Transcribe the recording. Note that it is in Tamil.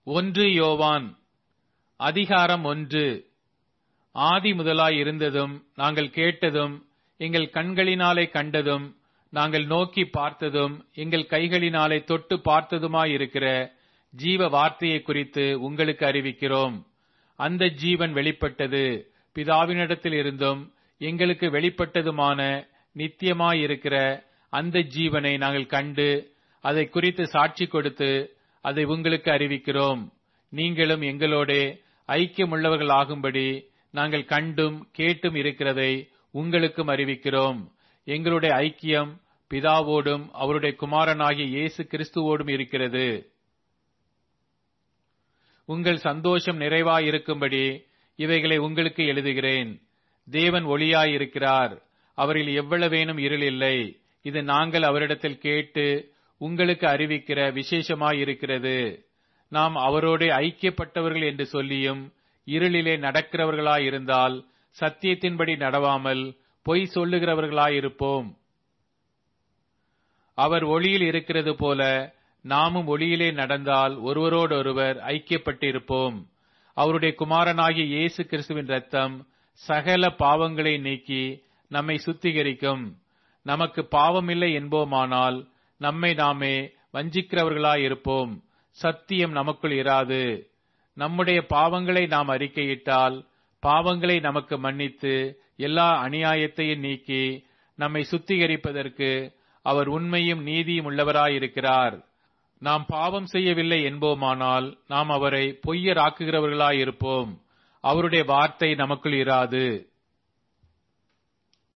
ஒன்று யோவான் அதிகாரம் ஒன்று ஆதி முதலாய் இருந்ததும் நாங்கள் கேட்டதும் எங்கள் கண்களினாலே கண்டதும் நாங்கள் நோக்கி பார்த்ததும் எங்கள் கைகளினாலே தொட்டு பார்த்ததுமாயிருக்கிற ஜீவ வார்த்தையை குறித்து உங்களுக்கு அறிவிக்கிறோம் அந்த ஜீவன் வெளிப்பட்டது பிதாவினிடத்தில் இருந்தும் எங்களுக்கு வெளிப்பட்டதுமான நித்தியமாயிருக்கிற அந்த ஜீவனை நாங்கள் கண்டு அதை குறித்து சாட்சி கொடுத்து அதை உங்களுக்கு அறிவிக்கிறோம் நீங்களும் எங்களோடே ஐக்கியமுள்ளவர்களாகும்படி நாங்கள் கண்டும் கேட்டும் இருக்கிறதை உங்களுக்கும் அறிவிக்கிறோம் எங்களுடைய ஐக்கியம் பிதாவோடும் அவருடைய குமாரனாகிய இயேசு கிறிஸ்துவோடும் இருக்கிறது உங்கள் சந்தோஷம் நிறைவாயிருக்கும்படி இவைகளை உங்களுக்கு எழுதுகிறேன் தேவன் ஒளியாயிருக்கிறார் அவரில் எவ்வளவேனும் இருள் இல்லை இது நாங்கள் அவரிடத்தில் கேட்டு உங்களுக்கு அறிவிக்கிற விசேஷமாயிருக்கிறது நாம் அவரோட ஐக்கியப்பட்டவர்கள் என்று சொல்லியும் இருளிலே நடக்கிறவர்களாயிருந்தால் சத்தியத்தின்படி நடவாமல் பொய் சொல்லுகிறவர்களாயிருப்போம் அவர் ஒளியில் இருக்கிறது போல நாமும் ஒளியிலே நடந்தால் ஒருவரோடொருவர் ஐக்கியப்பட்டிருப்போம் அவருடைய குமாரனாகிய இயேசு கிறிஸ்துவின் ரத்தம் சகல பாவங்களை நீக்கி நம்மை சுத்திகரிக்கும் நமக்கு பாவமில்லை என்போமானால் நம்மை நாமே வஞ்சிக்கிறவர்களாயிருப்போம் சத்தியம் நமக்குள் இராது நம்முடைய பாவங்களை நாம் அறிக்கையிட்டால் பாவங்களை நமக்கு மன்னித்து எல்லா அநியாயத்தையும் நீக்கி நம்மை சுத்திகரிப்பதற்கு அவர் உண்மையும் நீதியும் உள்ளவராயிருக்கிறார் நாம் பாவம் செய்யவில்லை என்போமானால் நாம் அவரை பொய்யராக்குகிறவர்களாயிருப்போம் அவருடைய வார்த்தை நமக்குள் இராது